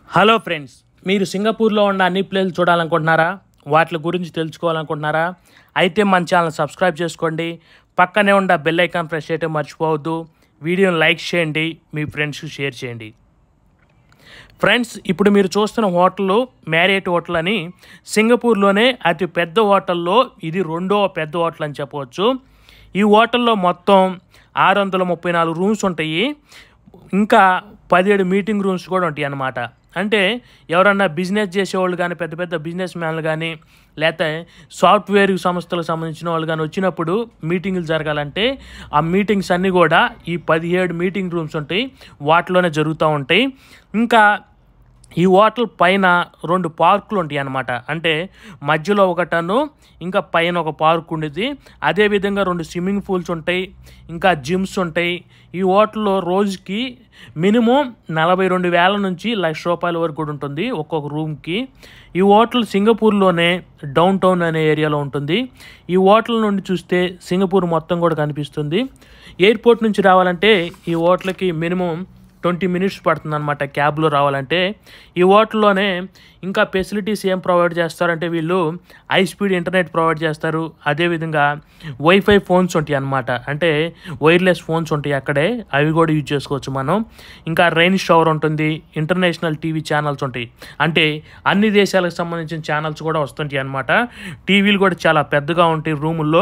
hello friends మీరు సింగపూర్లో ఉన్న అన్ని ప్లేస్లు చూడాలనుకుంటున్నారా వాటి గురించి తెలుసుకోవాలనుకుంటున్నారా అయితే మన ఛానల్ సబ్స్క్రైబ్ చేసుకోండి పక్కనే ఉన్న బెల్ ఐకాన్ ప్రెస్ చేయడం మర్చిపోవద్దు వీడియోని లైక్ చేయండి మీ ఫ్రెండ్స్కి షేర్ చేయండి ఫ్రెండ్స్ ఇప్పుడు మీరు చూస్తున్న హోటల్ మ్యారియట్ హోటల్ అని సింగపూర్లోనే అతి పెద్ద హోటల్లో ఇది రెండో పెద్ద హోటల్ అని చెప్పవచ్చు ఈ హోటల్లో మొత్తం ఆరు వందల ముప్పై నాలుగు రూమ్స్ ఉంటాయి ఇంకా పదిహేడు మీటింగ్ రూమ్స్ కూడా ఉంటాయి అన్నమాట అంటే ఎవరన్నా బిజినెస్ చేసేవాళ్ళు కానీ పెద్ద పెద్ద బిజినెస్ మ్యాన్లు కానీ లేకపోతే సాఫ్ట్వేర్ సంస్థలకు సంబంధించిన వాళ్ళు కానీ వచ్చినప్పుడు మీటింగులు జరగాలంటే ఆ మీటింగ్స్ అన్నీ కూడా ఈ పదిహేడు మీటింగ్ రూమ్స్ ఉంటాయి వాటిలోనే జరుగుతూ ఉంటాయి ఇంకా ఈ హోటల్ పైన రెండు పార్కులు ఉంటాయి అన్నమాట అంటే మధ్యలో ఒక టన్ను ఇంకా పైన ఒక పార్క్ ఉండేది అదేవిధంగా రెండు స్విమ్మింగ్ పూల్స్ ఉంటాయి ఇంకా జిమ్స్ ఉంటాయి ఈ హోటల్లో రోజుకి మినిమం నలభై రెండు వేల నుంచి లక్ష రూపాయల వరకు కూడా ఉంటుంది ఒక్కొక్క రూమ్కి ఈ హోటల్ సింగపూర్లోనే డౌన్ టౌన్ అనే ఏరియాలో ఉంటుంది ఈ హోటల్ నుండి చూస్తే సింగపూర్ మొత్తం కూడా కనిపిస్తుంది ఎయిర్పోర్ట్ నుంచి రావాలంటే ఈ హోటల్కి మినిమం ట్వంటీ మినిట్స్ పడుతుంది అనమాట క్యాబ్లో రావాలంటే ఈ హోటల్లోనే ఇంకా ఫెసిలిటీస్ ఏం ప్రొవైడ్ చేస్తారంటే వీళ్ళు హై స్పీడ్ ఇంటర్నెట్ ప్రొవైడ్ చేస్తారు అదేవిధంగా వైఫై ఫోన్స్ ఉంటాయి అనమాట అంటే వైర్లెస్ ఫోన్స్ ఉంటాయి అక్కడే అవి కూడా యూజ్ చేసుకోవచ్చు మనం ఇంకా రైన్ షవర్ ఉంటుంది ఇంటర్నేషనల్ టీవీ ఛానల్స్ ఉంటాయి అంటే అన్ని దేశాలకు సంబంధించిన ఛానల్స్ కూడా వస్తుంటాయి అనమాట టీవీలు కూడా చాలా పెద్దగా ఉంటాయి రూముల్లో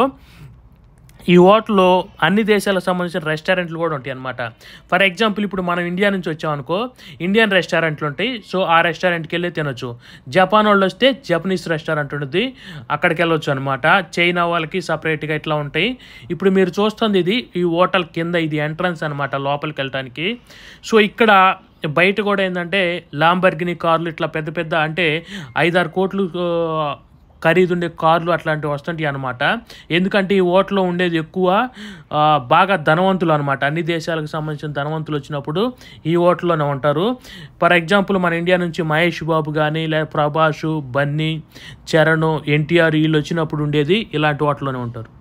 ఈ హోటల్లో అన్ని దేశాలకు సంబంధించిన రెస్టారెంట్లు కూడా ఉంటాయి అనమాట ఫర్ ఎగ్జాంపుల్ ఇప్పుడు మనం ఇండియా నుంచి వచ్చామనుకో ఇండియన్ రెస్టారెంట్లు ఉంటాయి సో ఆ రెస్టారెంట్కి వెళ్ళి తినొచ్చు జపాన్ వాళ్ళు వస్తే జపనీస్ రెస్టారెంట్ ఉంటుంది అక్కడికి వెళ్ళొచ్చు అనమాట చైనా వాళ్ళకి సపరేట్గా ఇట్లా ఉంటాయి ఇప్పుడు మీరు చూస్తుంది ఇది ఈ హోటల్ కింద ఇది ఎంట్రన్స్ అనమాట లోపలికి వెళ్ళటానికి సో ఇక్కడ బయట కూడా ఏంటంటే లాంబర్గిని కార్లు ఇట్లా పెద్ద పెద్ద అంటే ఐదారు కోట్లు ఆ, ఖరీదుండే కార్లు అట్లాంటివి వస్తుంటాయి అనమాట ఎందుకంటే ఈ ఓట్లో ఉండేది ఎక్కువ ఆ, బాగా ధనవంతులు అనమాట అన్ని దేశాలకు సంబంధించిన ధనవంతులు వచ్చినప్పుడు ఈ ఓట్లోనే ఉంటారు ఫర్ ఎగ్జాంపుల్ మన ఇండియా నుంచి మహేష్ బాబు కానీ లేదా ప్రభాస్ బన్నీ చరణ్ ఎన్టీఆర్ వీళ్ళు వచ్చినప్పుడు ఉండేది ఇలాంటి ఓట్లోనే ఉంటారు